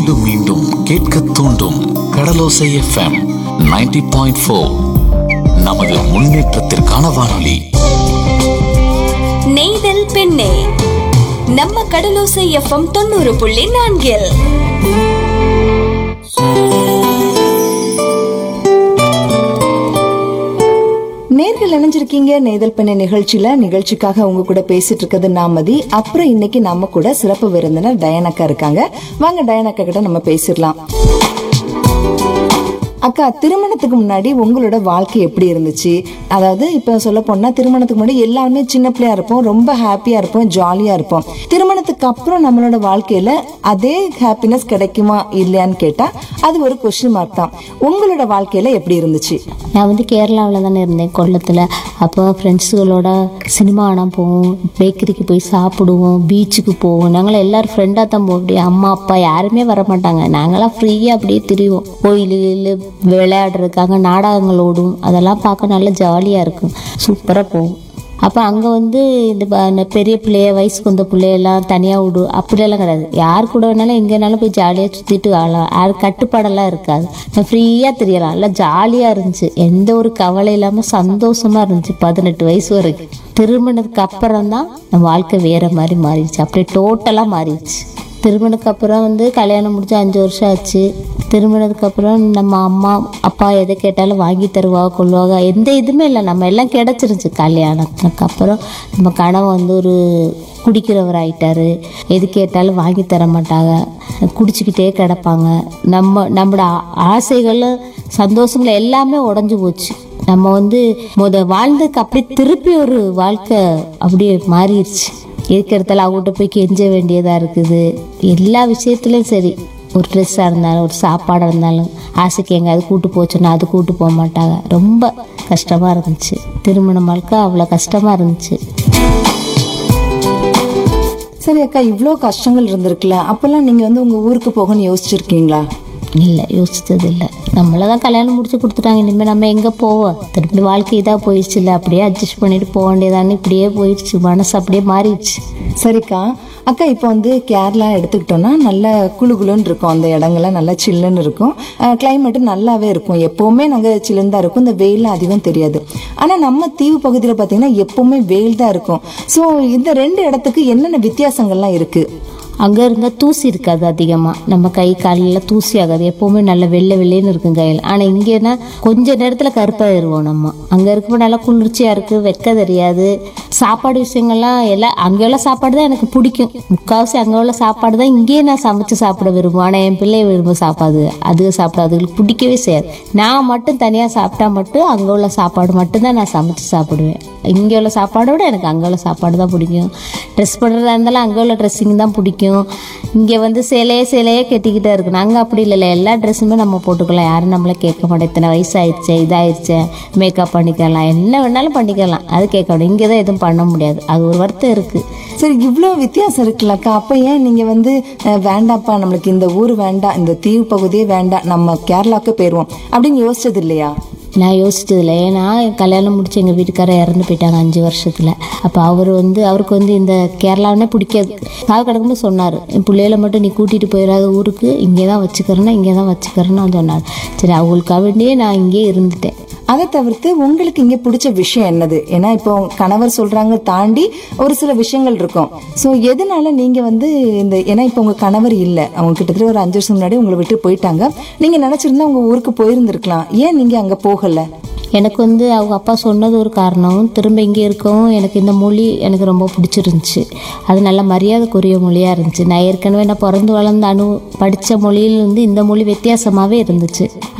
மீண்டும் மீண்டும் கேட்க தூண்டும் கடலோசை எஃப்எம் 90.4 பாயிண்ட் ஃபோர் நமது முன்னேற்றத்திற்கான வானொலி நெய்தல் பெண்ணே நம்ம கடலோசை எஃப்எம் தொண்ணூறு புள்ளி நான்கில் நேர்கள் இணைஞ்சிருக்கீங்க நேதல் பண்ண நிகழ்ச்சியில நிகழ்ச்சிக்காக உங்க கூட பேசிட்டு இருக்கிறது நாமதி அப்புறம் இன்னைக்கு நம்ம கூட சிறப்பு விருந்தினர் டயனக்கா இருக்காங்க வாங்க டயனக்கா கிட்ட நம்ம பேசிடலாம் அக்கா திருமணத்துக்கு முன்னாடி உங்களோட வாழ்க்கை எப்படி இருந்துச்சு அதாவது இப்ப சொல்ல போனா திருமணத்துக்கு முன்னாடி எல்லாருமே சின்ன பிள்ளையா இருப்போம் ரொம்ப ஹாப்பியா இருப்போம் ஜாலியா இருப்போம் திருமணத்துக்கு அப்புறம் நம்மளோட வாழ்க்கையில அதே ஹாப்பினஸ் கிடைக்குமா இல்லையான்னு கேட்டா அது ஒரு கொஸ்டின் மார்க் தான் உங்களோட வாழ்க்கையில எப்படி இருந்துச்சு நான் வந்து கேரளாவில் தானே இருந்தேன் கொல்லத்தில் அப்போ ஃப்ரெண்ட்ஸுகளோட சினிமா ஆனால் போவோம் பேக்கரிக்கு போய் சாப்பிடுவோம் பீச்சுக்கு போவோம் நாங்கள் எல்லோரும் ஃப்ரெண்டாக தான் போவோம் அப்படியே அம்மா அப்பா யாருமே வர மாட்டாங்க நாங்களாம் ஃப்ரீயாக அப்படியே திரிவோம் கோயில் விளையாடுறதுக்காக நாடகங்கள் ஓடும் அதெல்லாம் பார்க்க நல்லா ஜாலியாக இருக்கும் சூப்பராக போவோம் அப்போ அங்கே வந்து இந்த ப- இந்த பெரிய பிள்ளைய வயசுக்கு வந்த பிள்ளையெல்லாம் தனியாக விடு அப்படியெல்லாம் கிடையாது யார் கூட வேணாலும் எங்கே வேணாலும் போய் ஜாலியாக சுற்றிட்டு ஆகலாம் யார் கட்டுப்பாடெல்லாம் இருக்காது ஃப்ரீயாக தெரியலாம் எல்லாம் ஜாலியாக இருந்துச்சு எந்த ஒரு கவலை இல்லாமல் சந்தோஷமாக இருந்துச்சு பதினெட்டு வயசு வரைக்கும் திருமணத்துக்கு அப்புறம் தான் நம்ம வாழ்க்கை வேற மாதிரி மாறிடுச்சு அப்படியே டோட்டலாக மாறிடுச்சு திருமணத்துக்கு அப்புறம் வந்து கல்யாணம் முடிச்சு அஞ்சு வருஷம் ஆச்சு திருமணத்துக்கு அப்புறம் நம்ம அம்மா அப்பா எதை கேட்டாலும் வாங்கி தருவா கொள்வாங்க எந்த இதுவுமே இல்லை நம்ம எல்லாம் கிடச்சிருச்சு கல்யாணத்துக்கு அப்புறம் நம்ம கணவன் வந்து ஒரு குடிக்கிறவர் ஆயிட்டாரு எது கேட்டாலும் வாங்கி தர மாட்டாங்க குடிச்சிக்கிட்டே கிடப்பாங்க நம்ம நம்மளோட ஆ- ஆசைகளும் சந்தோஷங்கள் எல்லாமே உடஞ்சி போச்சு நம்ம வந்து முத வாழ்ந்ததுக்கு அப்படியே திருப்பி ஒரு வாழ்க்கை அப்படியே மாறிடுச்சு இருக்கிறதால அவங்ககிட்ட போய் கெஞ்ச வேண்டியதாக இருக்குது எல்லா விஷயத்துலையும் சரி ஒரு ட்ரெஸ்ஸாக இருந்தாலும் ஒரு சாப்பாடாக இருந்தாலும் ஆசைக்கு எங்கேயாவது கூட்டு போச்சுன்னா அது கூட்டு போக மாட்டாங்க ரொம்ப கஷ்டமாக இருந்துச்சு திருமண வாழ்க்கை அவ்வளோ கஷ்டமாக இருந்துச்சு சரி அக்கா இவ்வளோ கஷ்டங்கள் இருந்திருக்குல்ல அப்பெல்லாம் நீங்க வந்து உங்க ஊருக்கு போகணும்னு யோசிச்சிருக்கீங்களா இல்லை யோசிச்சது இல்லை நம்மள தான் கல்யாணம் முடிச்சு கொடுத்துட்டாங்க இனிமேல் நம்ம எங்கே போவோம் திருப்பி வாழ்க்கை இதாக போயிடுச்சு இல்லை அப்படியே அட்ஜஸ்ட் பண்ணிட்டு போக வேண்டியதானே இப்படியே போயிடுச்சு மனசு அப்படியே மாறிடுச்சு சரிக்கா அக்கா இப்போ வந்து கேரளா எடுத்துக்கிட்டோம்னா நல்ல குளு குளுன்னு இருக்கும் அந்த இடங்கள்லாம் நல்லா சில்லுன்னு இருக்கும் கிளைமேட்டு நல்லாவே இருக்கும் எப்போவுமே நாங்கள் சில்லுன்னு தான் இருக்கும் இந்த வெயிலாம் அதிகம் தெரியாது ஆனால் நம்ம தீவு பகுதியில் பார்த்தீங்கன்னா எப்போவுமே வெயில் தான் இருக்கும் ஸோ இந்த ரெண்டு இடத்துக்கு என்னென்ன வித்தியாசங்கள்லாம் இருக்குது அங்கே இருந்தால் தூசி இருக்காது அதிகமாக நம்ம கை காலில் தூசி ஆகாது எப்போவுமே நல்ல வெள்ளை வெள்ளைன்னு இருக்கும் கையில் ஆனால் இங்கேனா கொஞ்ச நேரத்தில் கருப்பாயிருவோம் நம்ம அங்கே இருக்கப்போ நல்லா குளிர்ச்சியாக இருக்குது வெக்க தெரியாது சாப்பாடு விஷயங்கள்லாம் எல்லாம் அங்கே உள்ள சாப்பாடு தான் எனக்கு பிடிக்கும் முக்கால்வாசி அங்கே உள்ள சாப்பாடு தான் இங்கேயே நான் சமைச்சு சாப்பிட விரும்புவேன் ஆனால் என் பிள்ளை விரும்ப சாப்பாடு அது சாப்பிடாது அதுகளுக்கு பிடிக்கவே செய்யாது நான் மட்டும் தனியாக சாப்பிட்டா மட்டும் அங்கே உள்ள சாப்பாடு மட்டும்தான் நான் சமைச்சு சாப்பிடுவேன் இங்கே உள்ள சாப்பாடை விட எனக்கு அங்கே உள்ள சாப்பாடு தான் பிடிக்கும் ட்ரெஸ் பண்ணுறதா இருந்தாலும் அங்கே உள்ள ட்ரெஸ்ஸிங் தான் பிடிக்கும் இங்கே வந்து சேலையே சேலையே கட்டிக்கிட்டே இருக்கணும் அங்கே அப்படி இல்லைல்ல எல்லா ட்ரெஸ்ஸுமே நம்ம போட்டுக்கலாம் யாரும் நம்மளை கேட்க மாட்டோம் இத்தனை வயசாயிடுச்சு இதாயிடுச்சு மேக்கப் பண்ணிக்கலாம் என்ன வேணாலும் பண்ணிக்கலாம் அது கேட்க முடியும் இங்கே தான் எதுவும் பண்ண முடியாது அது ஒரு வருத்தம் இருக்குது சரி இவ்வளோ வித்தியாசம் இருக்குல்லக்கா அப்போ ஏன் நீங்கள் வந்து அஹ், வேண்டாப்பா நம்மளுக்கு இந்த ஊர் வேண்டாம் இந்த தீவு பகுதியே வேண்டாம் நம்ம கேரளாவுக்கு போயிடுவோம் அப்படின்னு யோசிச்சது இல்லையா நான் யோசிச்சதில்ல ஏன்னா கல்யாணம் முடிச்சு எங்கள் வீட்டுக்காரர் இறந்து போயிட்டாங்க அஞ்சு வருஷத்தில் அப்போ அவர் வந்து அவருக்கு வந்து இந்த கேரளானே பிடிக்காது சாவு கிடக்கும்போது சொன்னார் என் பிள்ளைகளை மட்டும் நீ கூட்டிகிட்டு போயிடாத ஊருக்கு இங்கே தான் வச்சுக்கிறேன்னா இங்கே தான் வச்சுக்கிறேன்னு சொன்னார் சரி அவங்களுக்காக வேண்டியே நான் இங்கேயே இருந்துட்டேன் அதை தவிர்த்து உங்களுக்கு இங்க பிடிச்ச விஷயம் என்னது ஏன்னா இப்போ கணவர் சொல்றாங்க தாண்டி ஒரு சில விஷயங்கள் இருக்கும் ஸோ எதனால நீங்க வந்து இந்த ஏன்னா இப்போ உங்க கணவர் இல்லை அவங்க கிட்டத்தட்ட ஒரு அஞ்சு வருஷம் முன்னாடி உங்களை விட்டு போயிட்டாங்க நீங்க நினைச்சிருந்தா உங்க ஊருக்கு போயிருந்திருக்கலாம் ஏன் நீங்க அங்க போகல எனக்கு வந்து அவங்க அப்பா சொன்னது ஒரு காரணம் திரும்ப இங்கே இருக்கவும் எனக்கு இந்த மொழி எனக்கு ரொம்ப பிடிச்சிருந்துச்சு அது நல்ல மரியாதைக்குரிய மொழியாக இருந்துச்சு நான் ஏற்கனவே நான் பிறந்து வளர்ந்த அனு படித்த மொழியில் வந்து இந்த மொழி வித்தியாசமாகவே இருந்துச்சு